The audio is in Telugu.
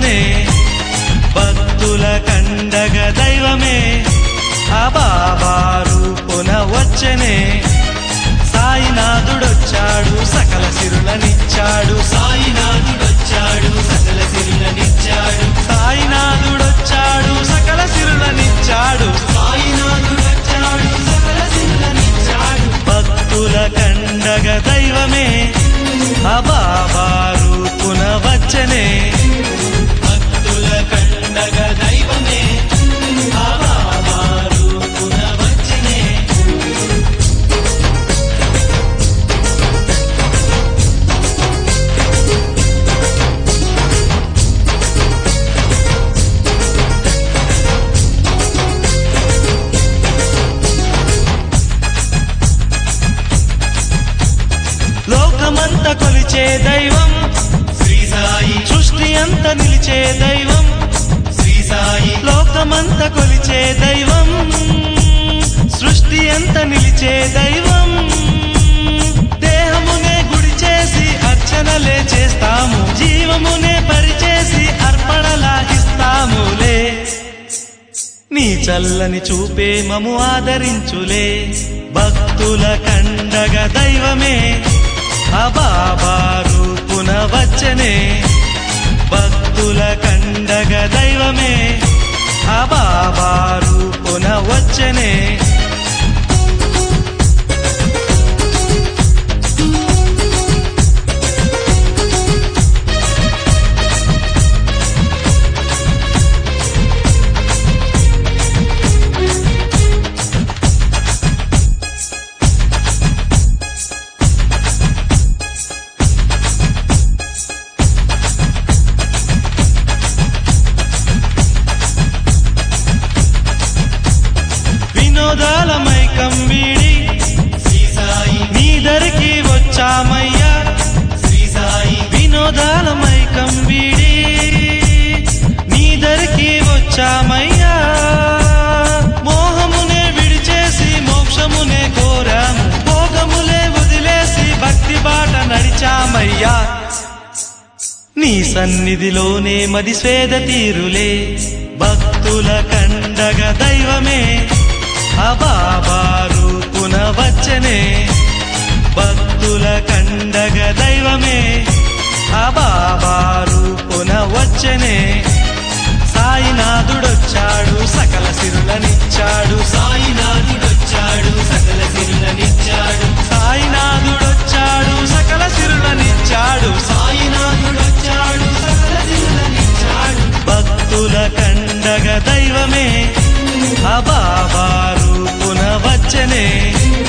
వచ్చనే భక్తుల కండగ దైవమే ఆ బాబా రూపున వచ్చనే సాయినాథుడొచ్చాడు సకల సిరులనిచ్చాడు సాయినాథుడొచ్చాడు సకల సిరులనిచ్చాడు సాయినాథుడొచ్చాడు సకల సిరులనిచ్చాడు సాయినాథుడొచ్చాడు సకల సిరులనిచ్చాడు భక్తుల కండగ దైవమే ఆ బాబా రూపున వచ్చనే భక్తుల కండగ దైవమే ఆ బాబా రూపున వచ్చనే లోకమంత కొలిచే దైవం శ్రీ సాయి సృష్టి అంత నిలిచే దైవం శ్రీ సాయి లోకమంత కొలిచే దైవం సృష్టి అంత నిలిచే దైవం దేహమునే గుడి చేసి అర్చనలే చేస్తాము జీవమునే పరిచేసి అర్పణలా ఇస్తాములే నీ చల్లని చూపే మము ఆదరించులే భక్తుల కండగ దైవమే ఆ బాబా రూపున వచ్చనే భక్తుల కండగ దైవమే ఆ బాబా రూపున వచ్చనే వినోదాల మైకం వీడి శ్రీ సాయి నీ దరికి వచ్చామయ్యా శ్రీ సాయి వినోదాల మైకం వీడి నీ దరికి వచ్చామయ్యా మోహమునే విడిచేసి మోక్షమునే కోరాము భోగములే వదిలేసి భక్తి బాట నడిచామయ్యా నీ సన్నిధిలోనే మది స్వేద తీరులే భక్తుల కండగ దైవమే ఆ బాబా రూపున వచ్చనే భక్తుల కండగ దైవమే ఆ బాబా రూపున వచ్చనే సాయినాథుడొచ్చాడు సకల సిరులనిచ్చాడు సాయినాథుడొచ్చాడు సకల సిరులనిచ్చాడు సాయినాథుడొచ్చాడు సకల సిరులనిచ్చాడు సాయినాథుడొచ్చాడు సకల సిరులనిచ్చాడు భక్తుల కండగ దైవమే ఆ బాబా రూపున వచ్చనే